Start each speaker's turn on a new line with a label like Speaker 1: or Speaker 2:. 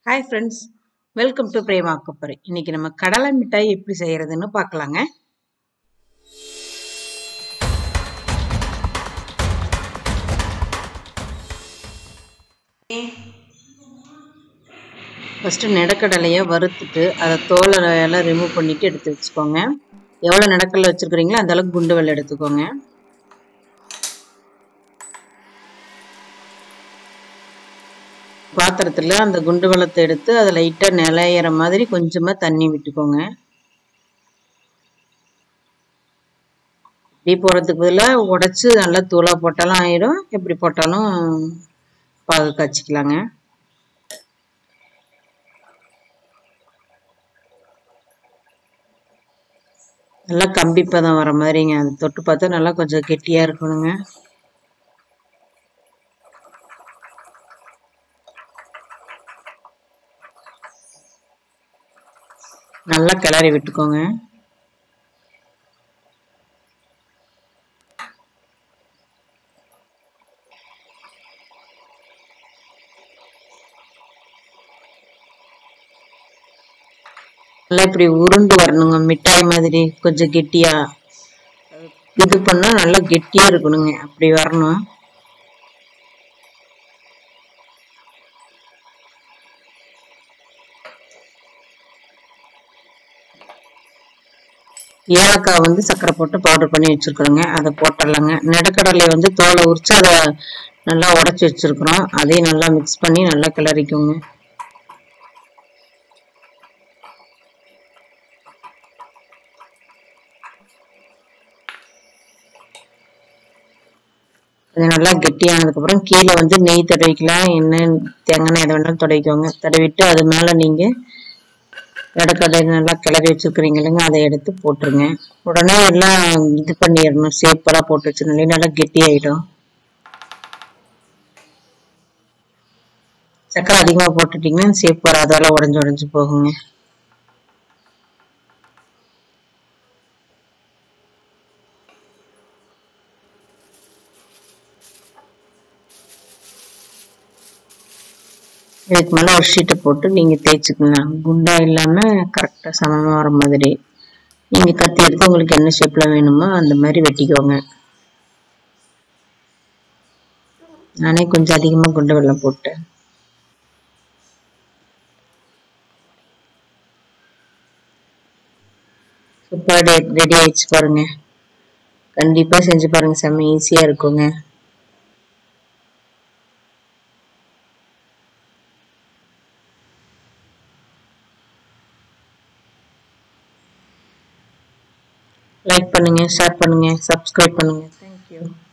Speaker 1: hi friends welcome to Prema கொப்பரை இன்னைக்கு நம்ம கடலை மிட்டாய் எப்படி செய்யறதுன்னு பார்க்கலாங்க ஃபஸ்ட்டு நிலக்கடலையை வறுத்துட்டு அதை தோலை எல்லாம் ரிமூவ் பண்ணிட்டு எடுத்து வச்சுக்கோங்க எவ்வளோ நிலக்கடலை வச்சுருக்கிறீங்களோ அந்த அளவுக்கு குண்டு வெள்ளை எடுத்துக்கோங்க பாத்திரத்தில் அந்த குண்டு வெள்ளத்தை எடுத்து அதை லைட்டாக நிலையிற மாதிரி கொஞ்சமாக தண்ணி விட்டுக்கோங்க இப்படி போகிறதுக்கு பதிலாக உடச்சி நல்லா தூளாக போட்டாலும் ஆயிடும் எப்படி போட்டாலும் பாகு காய்ச்சிக்கலாங்க நல்லா கம்பி பதம் வர மாதிரிங்க அது தொட்டு பார்த்தா நல்லா கொஞ்சம் கெட்டியாக இருக்கணுங்க நல்லா கிளறி விட்டுக்கோங்க நல்லா இப்படி உருண்டு வரணுங்க மிட்டாய் மாதிரி கொஞ்சம் கெட்டியா இது பண்ணா நல்லா கெட்டியா இருக்கணுங்க அப்படி வரணும் ஏலக்காய் வந்து சர்க்கரை போட்டு பவுடர் பண்ணி வச்சுருக்குறோங்க அதை போட்டுடலாங்க நெடக்கடலை வந்து தோலை உரித்து அதை நல்லா உடச்சி வச்சுருக்குறோம் அதையும் நல்லா மிக்ஸ் பண்ணி நல்லா கிளறிக்கோங்க அது நல்லா கெட்டியானதுக்கப்புறம் கீழே வந்து நெய் தடவிக்கலாம் எண்ணெய் தேங்காய் எதை வேணாலும் தடவிக்கோங்க தடவிட்டு அது மேலே நீங்கள் இடக்கடலை நல்லா கிளறி வச்சுருக்கிறீங்க இல்லைங்க அதை எடுத்து போட்டுருங்க உடனே எல்லாம் இது பண்ணிடணும் சேப்பெல்லாம் போட்டு வச்சுருந்தீங்க நல்லா கெட்டியாயிடும் சக்கரை அதிகமாக போட்டுட்டிங்கன்னா சேப்பு வராதால உடஞ்சி உடஞ்சி போகுங்க இதுக்கு மேலே ஒரு ஷீட்டை போட்டு நீங்கள் தேய்ச்சிக்கோங்க குண்டா இல்லாமல் கரெக்டாக சமமாக வர மாதிரி நீங்கள் கத்தி எடுத்து உங்களுக்கு என்ன ஷேப்பில் வேணுமோ அந்த மாதிரி வெட்டிக்கோங்க நானே கொஞ்சம் அதிகமாக குண்டு வெள்ளம் போட்டேன் சூப்பர் ரெடி ஆயிடுச்சு பாருங்க கண்டிப்பாக செஞ்சு பாருங்க செம்ம ஈஸியாக இருக்குங்க லைக் பண்ணுங்க ஷேர் பண்ணுங்க சப்ஸ்கிரைப் பண்ணுங்க தேங்க்யூ